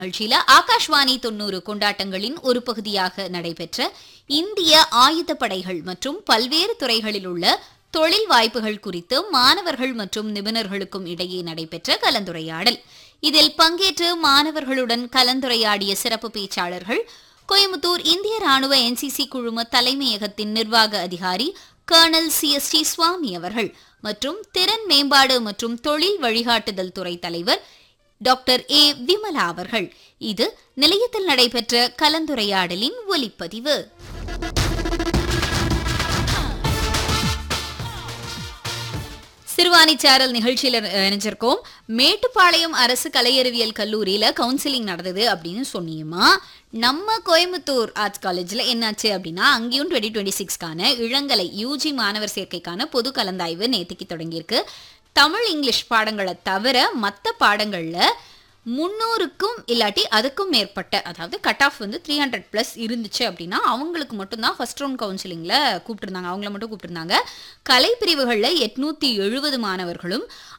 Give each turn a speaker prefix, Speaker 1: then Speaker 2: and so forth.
Speaker 1: நிகழ்ச்சியில ஆகாஷ்வாணி தொண்ணூறு கொண்டாட்டங்களின் ஒரு பகுதியாக நடைபெற்ற இந்திய ஆயுதப்படைகள் மற்றும் பல்வேறு துறைகளில் உள்ள தொழில் வாய்ப்புகள் குறித்து மாணவர்கள் மற்றும் நிபுணர்களுக்கும் இடையே நடைபெற்ற கலந்துரையாடல் இதில் பங்கேற்று மாணவர்களுடன் கலந்துரையாடிய சிறப்பு பேச்சாளர்கள் கோயம்புத்தூர் இந்திய ராணுவ என்சிசி குழும தலைமையகத்தின் நிர்வாக அதிகாரி colonel C S T Swamy அவர்கள் மற்றும் திறன் மேம்பாடு மற்றும் தொழில் வழிகாட்டுதல் துறை தலைவர் டாக்டர் ஏ விமலா அவர்கள் இது நிலையத்தில் நடைபெற்ற கலந்துரையாடலின் ஒலிப்பதிவு சிறுவாணி சேரல் நிகழ்ச்சியில அஹ், இணைஞ்சிருக்கோம் மேட்டுப்பாளையம் அரசு கலையறிவியல் கல்லூரியில கவுன்சிலிங் நடந்தது அப்படின்னு சொன்னியுமா நம்ம கோயம்புத்தூர் ஆர்ட்ஸ் காலேஜ்ல என்னாச்சு அப்படின்னா அங்கேயும் டுவெண்ட்டி டுவெண்ட்டி சிக்ஸ்க்கான இளங்கலை யூஜி மாணவர் சேர்க்கைக்கான பொது கலந்தாய்வு நேத்திக்கு தொடங்கியிருக்கு தமிழ் இங்கிலீஷ் பாடங்களை தவிர மற்ற பாடங்கள்ல முந்நூறுக்கும் இல்லாட்டி அதுக்கும் மேற்பட்ட அதாவது கட் ஆஃப் வந்து த்ரீ ஹண்ட்ரட் ப்ளஸ் இருந்துச்சு அப்படின்னா அவங்களுக்கு மட்டும்தான் ஃபர்ஸ்ட் ரவுண்ட் கவுன்சிலிங்கில் கூப்பிட்டுருந்தாங்க அவங்கள மட்டும் கூப்பிட்டுருந்தாங்க கலை பிரிவுகளில் எட்நூற்றி எழுபது மாணவர்களும்